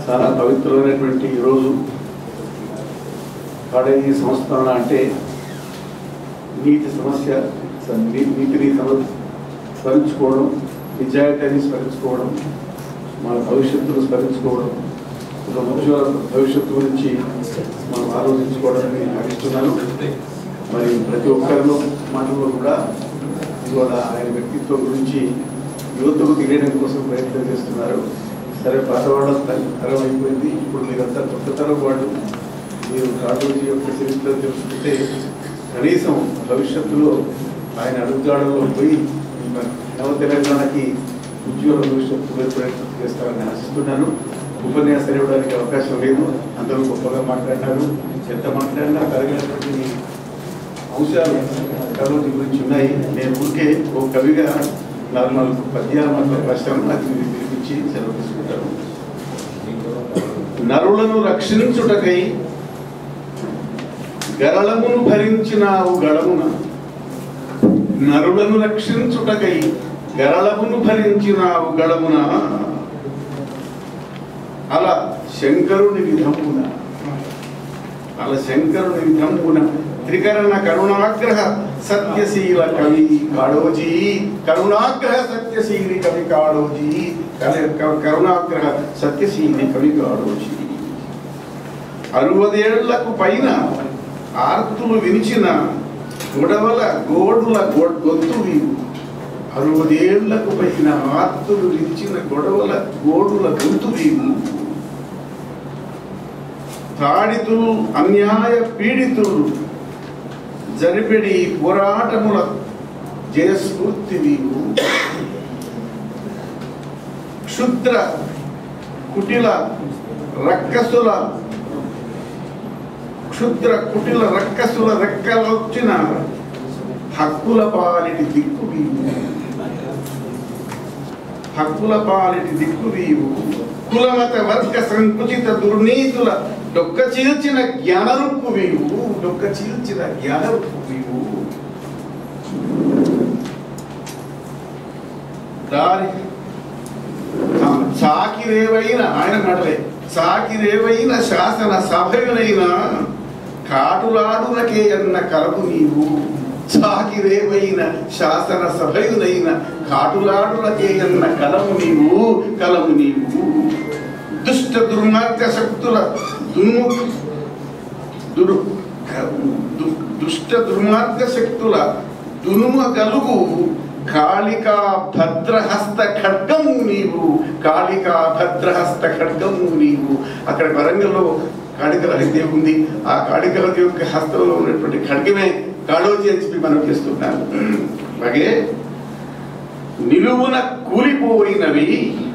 చాలా పవిత్రమైనటువంటి ఈరోజు కాలేజీ సంస్థాన అంటే నీతి సమస్య స- నీ- నీతిని సమ- స్మరించుకోవడం నిజాయితీని స్మరించుకోవడం మన భవిష్యత్తును స్మరించుకోవడం ఒక మనుషుల భవిష్యత్తు గురించి మనం ఆలోచించుకోవడానికి భావిస్తున్నాను మరి ప్రతి ఒక్కరిలో మాటల్లో కూడా ఇవాళ ఆయన వ్యక్తిత్వం గురించి యువతకు తెలియడం కోసం ప్రయత్నం చేస్తున్నారు సరే పాత వాళ్ళ తరం అయిపోయింది ఇప్పుడు మీరంతా కొత్త తరం వాళ్ళు మీరు కాటోజీ యొక్క చరిత్ర తెలుసుకుంటే కనీసం భవిష్యత్తులో ఆయన అడుగుజాడల్లో పోయి మన నవ తెలంగాణకి ఉద్యోగ భవిష్యత్తు మీద ప్రయత్నం చేస్తారని ఆశిస్తున్నాను ఉపన్యాసాలు ఇవ్వడానికి అవకాశం లేదు అందరూ గొప్పగా మాట్లాడినారు ఎంత మాట్లాడినా తరగనటువంటి అంశాలు కరోజు గురించి ఉన్నాయి నేను ఊరికే ఓ కవిగా నాలుగు నాలుగు పద్యాలు మాత్రం రాశాను అది మీరు వినిపించి సెలవు తీసుకుంటాను నరులను రక్షించుటకై గరళమును భరించినావు గళమున నరులను రక్షించుటకై గరళమును భరించినావు గళమున అలా శంకరుని విధమున అలా శంకరుని విధమున త్రికరణ కరుణాగ్రహ సత్యశీల కవి కాళోజీ కరుణాగ్రహ సత్యశీలి కవి కాళోజీ కలి- క- కరుణాగ్రహ సత్యశీలి కవి కాళోజీ అరవదేళ్లకు పైన ఆర్తులు వినిచిన గొడవల గోడుల గొ- గొంతు వీవు అరవదేళ్లకు పైన ఆర్తులు వినిచిన గొడవల గోడుల గొంతు వీవు తాడితులు అన్యాయ పీడితులు జరిపిడి పోరాటముల జయస్ఫూర్తి వీవు క్షుద్ర కుటిల రక్కసుల క్షుద్ర కుటిల రక్కసుల రెక్కలొచ్చిన హక్కుల పాలిటి దిక్కు వీవు హక్కుల పాలిటి దిక్కు వీవు కులమత వర్గ సంకుచిత దుర్నీతుల డొక్క చీల్చిన జ్ఞానరుక్కు వీవు డొక్క చీల్చిన జ్ఞానరుక్కు వీవు దారి ఆ, సాకిరేవైన ఆయన మాటలే సాకిరేవైన శాసన సభయునైన కాటులాడునకే అన్న కలపు నీవు సాకిరేవైన శాసన సభయునైన కాటులాడునకే అన్న కలము నీవు కలము నీవు దుష్ట దుర్మార్గ శక్తుల దున్ము దురు దు- దుష్ట దుర్మార్గ శక్తుల దునుమ గలుగు కాళికా భద్రహస్త ఖడ్గము నీవు కాళికా భద్రహస్త ఖడ్గము నీవు అక్కడ వరంగల్లో కాళికలహి ఉంది ఆ కాళికలహి యొక్క హస్తంలో ఉన్నటువంటి ఖడ్గమే కాళోజీ అని చెప్పి మనం చేస్తున్నాం అలాగే నిలువున కూలిపోయినవి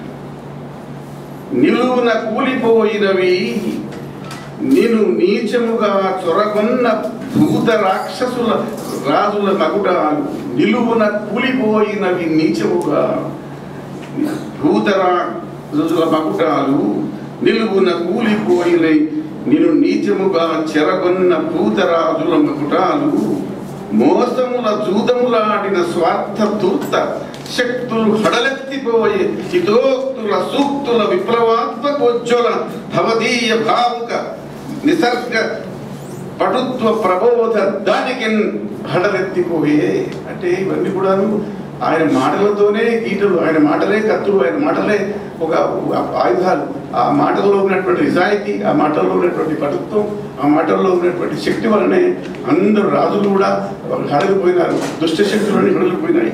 నిలువున కూలిపోయినవి నేను నీచముగా చొరగొన్న భూత రాక్షసుల రాజుల మగుడాలు నిలువున కూలిపోయినవి నీచముగా భూత రాజుల మగుడాలు నిలువున కూలిపోయిన నేను నీచముగా చెరగొన్న భూతరాజుల మగుటాలు మోసముల జూదములాడిన స్వార్థ ధూర్త శక్తులు హడలెత్తిపోయే హితోక్తుల సూక్తుల విప్లవాత్మకోజ్వల భవదీయ భావుక నిసర్గ పటుత్వ ప్రబోధ దానికి హడలెత్తిపోయే అంటే ఇవన్నీ కూడాను ఆయన మాటలతోనే గీటలు ఆయన మాటలే కత్తులు ఆయన మాటలే ఒక ఆయుధాలు ఆ మాటల్లో ఉన్నటువంటి నిజాయితీ ఆ మాటల్లో ఉన్నటువంటి పటుత్వం ఆ మాటల్లో ఉన్నటువంటి శక్తి వలనే అందరు రాజులు కూడా హడలిపోయినారు దుష్ట శక్తులని హడలిపోయినాయి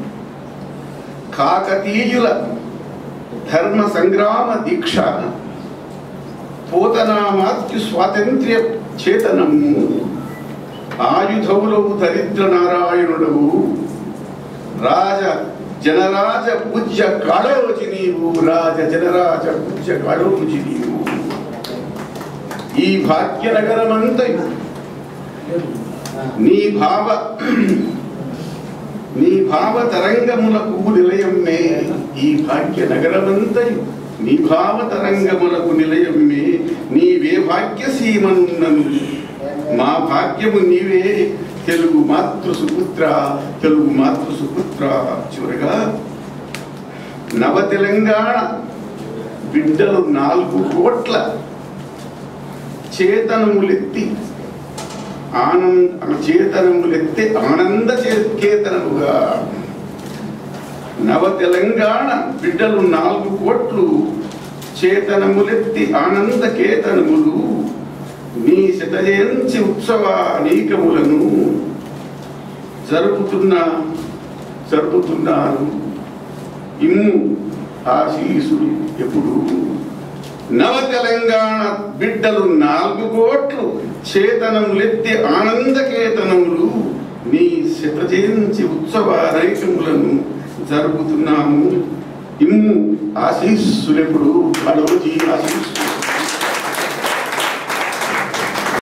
కాకతీయుల ధర్మ సంగ్రామ దీక్ష పోతనామాత్యు స్వాతంత్ర్య చేతనము ఆయుధములవు దరిద్ర నారాయణుడవు రాజ జనరాజ పూజ్య కాళోజి నీవు రాజ జనరాజ పూజ్య కాళోజి నీవు ఈ భాగ్యనగరమంతయు నీ భావ నీ భావ తరంగములకు నిలయమ్మే ఈ భాగ్య నగరమంతయు నీ భావ తరంగములకు నిలయమ్మే నీవే భాగ్యసీమనున్నను మా భాగ్యము నీవే తెలుగు మాతృ సుపుత్ర తెలుగు మాతృ సుపుత్ర చివరగా నవ తెలంగాణ బిడ్డలు నాలుగు కోట్ల చేతనములెత్తి ఆనంద చేతనములెత్తి ఆనంద చేతనముగా నవ తెలంగాణ బిడ్డలు నాలుగు కోట్లు చేతనములెత్తి ఆనంద కేతనములు నీ శతజయంతి ఉత్సవ అనేకములను జరుపుతున్న జరుపుతున్నారు ఇమ్ము ఆశీసులు ఎప్పుడు నవ తెలంగాణ బిడ్డలు నాలుగు కోట్లు చేతనములెత్తి ఆనందకేతనములు నీ శత జయంతి ఉత్సవ రైకములను జరుపుతున్నాము ఇమ్ము ఆశీస్సులెప్పుడు అడవుజీ ఆశీస్సు